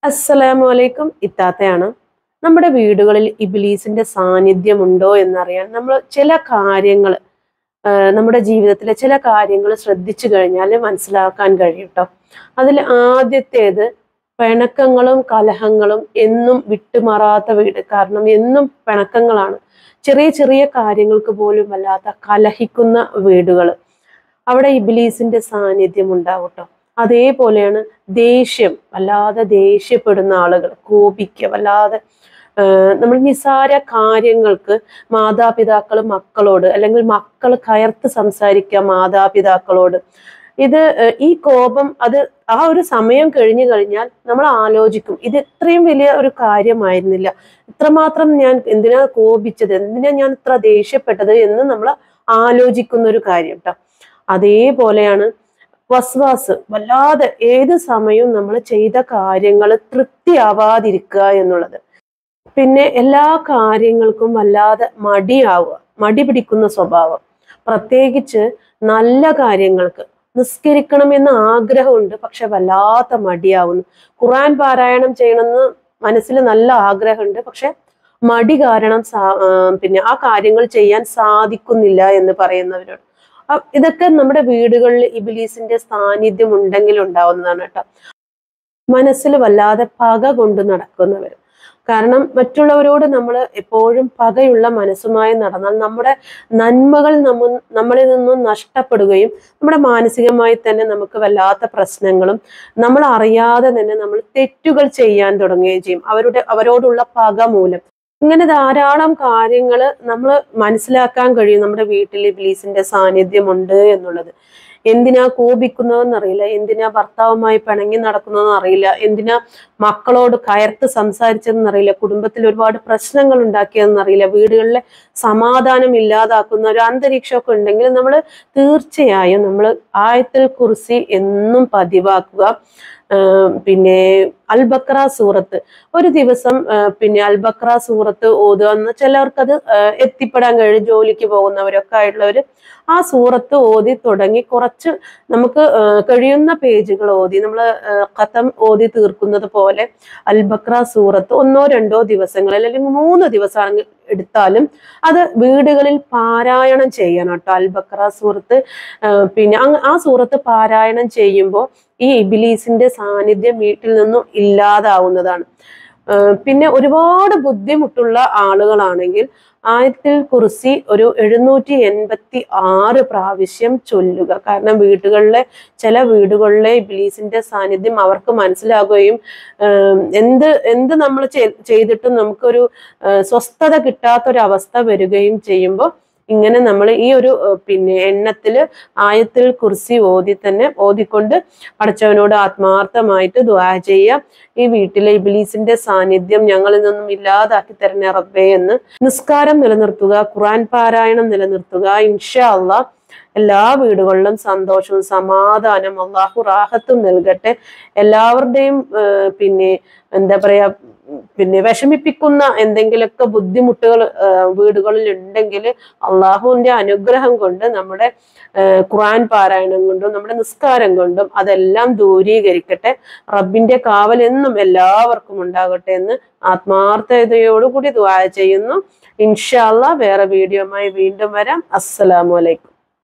അസ്സലാമു അലൈക്കും ഇത്താത്തയാണ് നമ്മുടെ വീടുകളിൽ ഇബിലീസിന്റെ സാന്നിധ്യമുണ്ടോ എന്നറിയാൻ നമ്മൾ ചില കാര്യങ്ങൾ നമ്മുടെ ജീവിതത്തിലെ ചില കാര്യങ്ങൾ ശ്രദ്ധിച്ചു കഴിഞ്ഞാൽ മനസ്സിലാക്കാൻ കഴിയും കേട്ടോ അതിൽ ആദ്യത്തേത് പിണക്കങ്ങളും കലഹങ്ങളും എന്നും വിട്ടുമാറാത്ത വീട് കാരണം എന്നും പിണക്കങ്ങളാണ് ചെറിയ ചെറിയ കാര്യങ്ങൾക്ക് പോലും വല്ലാത്ത കലഹിക്കുന്ന വീടുകൾ അവിടെ ഇബിലീസിന്റെ സാന്നിധ്യം ഉണ്ടാവും കേട്ടോ അതേപോലെയാണ് ദേഷ്യം വല്ലാതെ ദേഷ്യപ്പെടുന്ന ആളുകൾ കോപിക്കുക വല്ലാതെ ആഹ് നമ്മൾ നിസാര കാര്യങ്ങൾക്ക് മാതാപിതാക്കൾ മക്കളോട് അല്ലെങ്കിൽ മക്കൾ കയർത്ത് സംസാരിക്കുക മാതാപിതാക്കളോട് ഇത് ഏഹ് ഈ കോപം അത് ആ ഒരു സമയം കഴിഞ്ഞു കഴിഞ്ഞാൽ നമ്മൾ ആലോചിക്കും ഇത് ഇത്രയും വലിയ ഒരു കാര്യമായിരുന്നില്ല ഇത്രമാത്രം ഞാൻ എന്തിനാ കോപിച്ചത് എന്തിനാ ഞാൻ ഇത്ര ദേഷ്യപ്പെട്ടത് എന്ന് നമ്മൾ ആലോചിക്കുന്ന ഒരു കാര്യം കേട്ടോ അതേപോലെയാണ് വസ്വാസ് വല്ലാതെ ഏത് സമയവും നമ്മൾ ചെയ്ത കാര്യങ്ങൾ തൃപ്തിയാവാതിരിക്കുക എന്നുള്ളത് പിന്നെ എല്ലാ കാര്യങ്ങൾക്കും വല്ലാതെ മടിയാവുക മടി പിടിക്കുന്ന സ്വഭാവം പ്രത്യേകിച്ച് നല്ല കാര്യങ്ങൾക്ക് നിസ്കരിക്കണമെന്ന് ആഗ്രഹമുണ്ട് പക്ഷെ വല്ലാത്ത മടിയാവുന്നു ഖുറാൻ പാരായണം ചെയ്യണമെന്ന് മനസ്സിൽ നല്ല ആഗ്രഹമുണ്ട് പക്ഷെ മടി കാരണം സാ- ആ, പിന്നെ ആ കാര്യങ്ങൾ ചെയ്യാൻ സാധിക്കുന്നില്ല എന്ന് പറയുന്നവരോട് അ- ഇതൊക്കെ നമ്മുടെ വീടുകളിൽ ഇബിലീസിന്റെ സാന്നിധ്യം ഉണ്ടെങ്കിൽ ഉണ്ടാവുന്നതാണ് കേട്ടോ മനസ്സിൽ വല്ലാതെ പക കൊണ്ട് നടക്കുന്നവർ കാരണം മറ്റുള്ളവരോട് നമ്മൾ എപ്പോഴും പകയുള്ള മനസ്സുമായി നടന്നാൽ നമ്മുടെ നന്മകൾ നമ്മ നമ്മളിൽ നിന്നും നഷ്ടപ്പെടുകയും നമ്മുടെ മാനസികമായി തന്നെ നമുക്ക് വല്ലാത്ത പ്രശ്നങ്ങളും നമ്മൾ അറിയാതെ തന്നെ നമ്മൾ തെറ്റുകൾ ചെയ്യാൻ തുടങ്ങുകയും ചെയ്യും അവരുടെ അവരോടുള്ള പക മൂലം ഇങ്ങനെ ധാരാളം കാര്യങ്ങൾ നമ്മൾ മനസ്സിലാക്കാൻ കഴിയും നമ്മുടെ വീട്ടിൽ ഇബ്ലീസിന്റെ സാന്നിധ്യമുണ്ട് എന്നുള്ളത് എന്തിനാ കോപിക്കുന്നതെന്ന് അറിയില്ല എന്തിനാ ഭർത്താവുമായി പിണങ്ങി നടക്കുന്നതെന്ന് അറിയില്ല എന്തിനാ മക്കളോട് കയർത്ത് സംസാരിച്ചതെന്ന് അറിയില്ല കുടുംബത്തിൽ ഒരുപാട് പ്രശ്നങ്ങൾ ഉണ്ടാക്കിയതെന്ന് അറിയില്ല വീടുകളിലെ സമാധാനം ഇല്ലാതാക്കുന്ന ഒരു അന്തരീക്ഷമൊക്കെ ഉണ്ടെങ്കിൽ നമ്മൾ തീർച്ചയായും നമ്മൾ ആയത്തിൽ കുറിച്ച് എന്നും പതിവാക്കുക ആഹ് പിന്നെ അൽബക്ര സൂറത്ത് ഒരു ദിവസം ആഹ് പിന്നെ അൽബക്ര സൂറത്ത് ഓതുക എന്ന് ചിലർക്കത് ആഹ് എത്തിപ്പെടാൻ കഴിയും ജോലിക്ക് പോകുന്നവരൊക്കെ ആയിട്ടുള്ളവര് ആ സൂറത്ത് ഓതി തുടങ്ങി കുറച്ച് നമുക്ക് ആഹ് കഴിയുന്ന പേജുകൾ ഓതി നമ്മൾ കഥം ഓതി തീർക്കുന്നത് പോലെ അൽബക്ര സൂറത്ത് ഒന്നോ രണ്ടോ ദിവസങ്ങൾ അല്ലെങ്കിൽ മൂന്ന് ദിവസം എടുത്താലും അത് വീടുകളിൽ പാരായണം ചെയ്യണം കേട്ടോ അൽബക്ര സൂറത്ത് ആഹ് പിന്നെ അങ്ങ് ആ സൂറത്ത് പാരായണം ചെയ്യുമ്പോൾ ഈ ഇബിലീസിന്റെ സാന്നിധ്യം വീട്ടിൽ നിന്നും ഇല്ലാതാവുന്നതാണ് ആഹ് പിന്നെ ഒരുപാട് ബുദ്ധിമുട്ടുള്ള ആളുകളാണെങ്കിൽ ആയത്തിൽ കുറിസി ഒരു എഴുന്നൂറ്റി എൺപത്തി ആറ് പ്രാവശ്യം ചൊല്ലുക കാരണം വീടുകളിലെ ചില വീടുകളിലെ ഇബിലീസിന്റെ സാന്നിധ്യം അവർക്ക് മനസ്സിലാകുകയും ആഹ് എന്ത് എന്ത് നമ്മൾ ചെയ്തിട്ടും നമുക്കൊരു ആഹ് സ്വസ്ഥത കിട്ടാത്തൊരവസ്ഥ വരികയും ചെയ്യുമ്പോൾ ഇങ്ങനെ നമ്മൾ ഈ ഒരു ആഹ് പിന്നെ എണ്ണത്തില് ആയത്തിൽ കുറിസി ഓതി തന്നെ ഓതിക്കൊണ്ട് പടച്ചവനോട് ആത്മാർത്ഥമായിട്ട് ദ്വാ ചെയ്യുക ഈ വീട്ടിലെ ഇബിലീസിന്റെ സാന്നിധ്യം ഞങ്ങളിൽ നിന്നും ഇല്ലാതാക്കി തരണേ റബ്ബേ എന്ന് നിസ്കാരം നിലനിർത്തുക ഖുറാൻ പാരായണം നിലനിർത്തുക ഇൻഷാ അള്ളാഹ് എല്ലാ വീടുകളിലും സന്തോഷവും സമാധാനം അള്ളാഹു റാഹത്തും നൽകട്ടെ എല്ലാവരുടെയും ആഹ് പിന്നെ എന്താ പറയാ പിന്നെ വിഷമിപ്പിക്കുന്ന എന്തെങ്കിലുമൊക്കെ ബുദ്ധിമുട്ടുകൾ വീടുകളിൽ ഉണ്ടെങ്കിൽ അള്ളാഹുവിന്റെ അനുഗ്രഹം കൊണ്ട് നമ്മുടെ ആഹ് ഖുർആൻ പാരായണം കൊണ്ടും നമ്മുടെ നിസ്കാരം കൊണ്ടും അതെല്ലാം ദൂരീകരിക്കട്ടെ റബ്ബിന്റെ കാവൽ എന്നും എല്ലാവർക്കും ഉണ്ടാകട്ടെ എന്ന് ആത്മാർത്ഥതയോടുകൂടി ദ്വാ ചെയ്യുന്നു ഇൻഷാല്ല വേറെ വീഡിയോയുമായി വീണ്ടും വരാം അസ്സലാമു അലൈക്കും